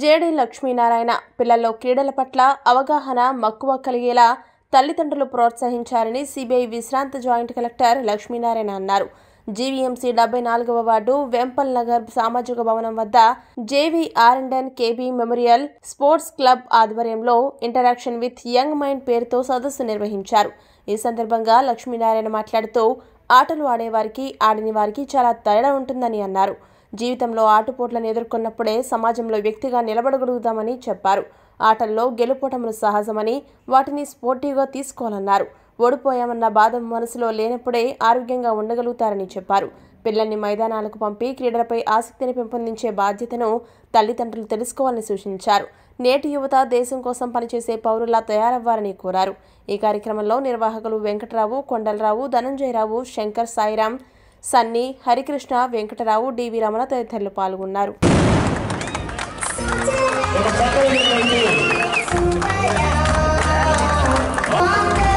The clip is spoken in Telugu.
జేడి లక్ష్మీనారాయణ పిల్లల్లో క్రీడల పట్ల అవగాహన మక్కువ కలిగేలా తల్లిదండ్రులు ప్రోత్సహించారని సిబిఐ విశ్రాంత జాయింట్ కలెక్టర్ లక్ష్మీనారాయణ అన్నారు జీవీఎంసీ డెబ్బై నాలుగవ వార్డు వెంపల్ నగర్ సామాజిక భవనం వద్ద J V R and N K B memorial sports club ఆధ్వర్యంలో ఇంటరాక్షన్ విత్ యంగ్ మైండ్ పేరుతో సదస్సు నిర్వహించారు ఈ సందర్భంగా లక్ష్మీనారాయణ మాట్లాడుతూ ఆటలు ఆడేవారికి ఆడని వారికి చాలా తేడా ఉంటుందని అన్నారు జీవితంలో ఆటుపోట్లను ఎదుర్కొన్నప్పుడే సమాజంలో వ్యక్తిగా నిలబడగలుగుతామని చెప్పారు ఆటల్లో గెలుపోటములు సహజమని వాటిని స్పోర్టివ్గా తీసుకోవాలన్నారు ఓడిపోయామన్న బాధ మనసులో లేనప్పుడే ఆరోగ్యంగా ఉండగలుగుతారని చెప్పారు పిల్లల్ని మైదానాలకు పంపి క్రీడలపై ఆసక్తిని పెంపొందించే బాధ్యతను తల్లిదండ్రులు తెలుసుకోవాలని సూచించారు నేటి యువత దేశం కోసం పనిచేసే పౌరులా తయారవ్వాలని కోరారు ఈ కార్యక్రమంలో నిర్వాహకులు వెంకటరావు కొండలరావు ధనంజయరావు శంకర్ సాయిరాం సన్నీ హరికృష్ణ వెంకటరావు డివి రమణ తదితరులు పాల్గొన్నారు ఒక చక్కని